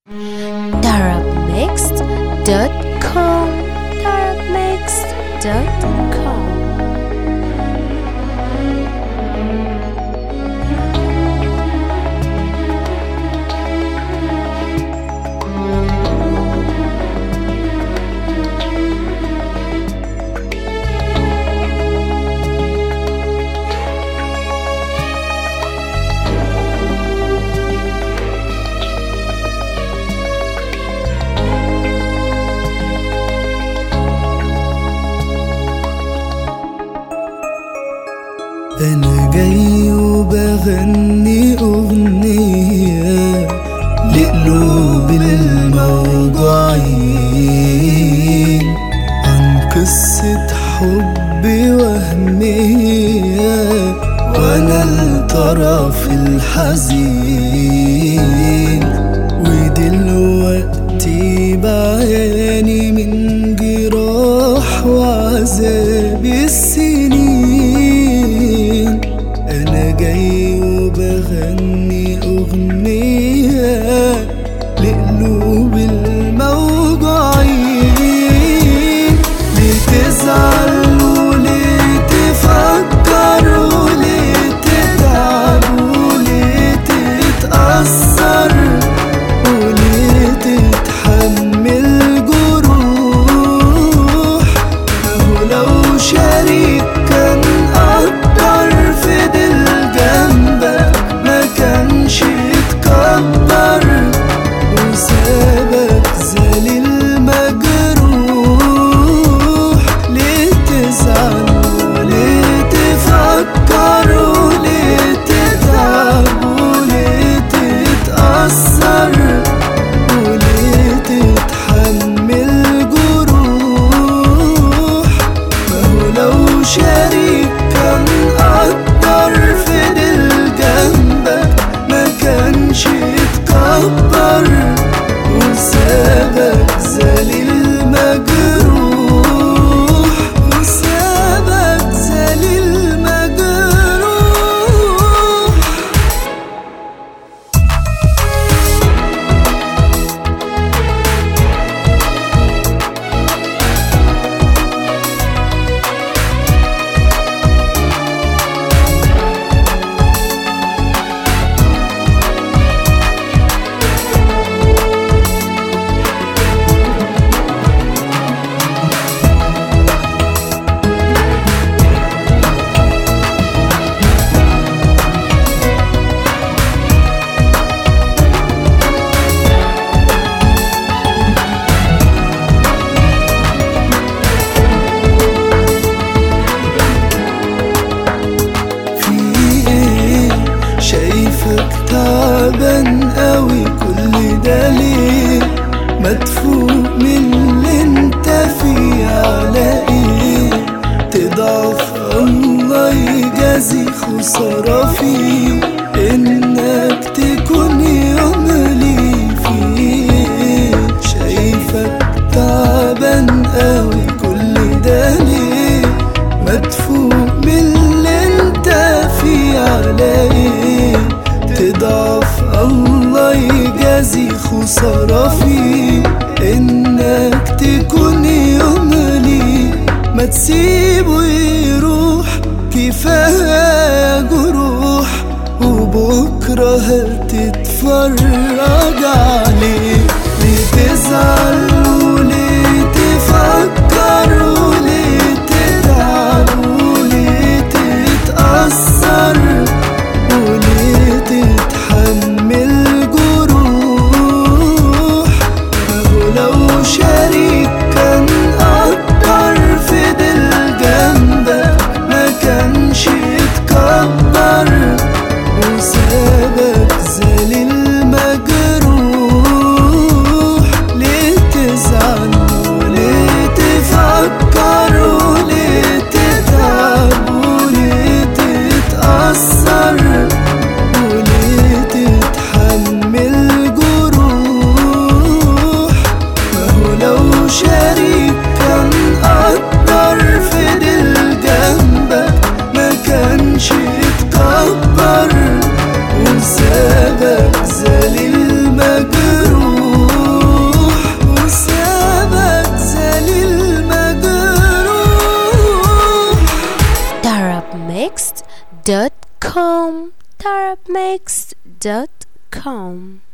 darabmixed.com darabmixed.com أنا جاي وبغني أغنية لقلوب الموجوعين عن قصة حب وهمية وأنا الطرف الحزين ودلوقتي بعاني من جراح وعذاب السنين أنا جاي وبغني أغنية لقلوب الموجوعين ليه تزعل وليه تفكر وليه تتعب وليه تتأثر وليه تتحمل جروح أهو لو شريك كان قدر فضل جنبك ما كانش اتكبر وسابك ذليل مجروح ليه تزعل وليه تفكر وليه تتعب وليه تتأثر وليه تتحمل جروح ما هو لو شريك كان قدر فضل جنبك ما كانش اتكبر وسابك ذليل مجروح وسابك ذليل مجروح في ايه شايفك تعبان قوي كل ده ليه مدفوق من اللي انت فيه على ايه تضعف الله يجازي خسارة فيه انك تكون يوم لي فيه شايفك تعبان قوي كل ده ليه مدفوق من اللي انت فيه على ايه تضعف الله يجازي خسارة فيه انك تكون يوم لي ما تسيبه يروح كفاية جروح وبكرة هتتفرج عليه ليه تزعل وليه تفكر وليه تتعب وليه تتأثر وليه تتحمل جروح أهو لو شريك كان قدر فضل جنبك ما كانش اتكبر وسابك ذليل مجروح ليه تزعل وليه دوت كوم طرب ميكس دوت كوم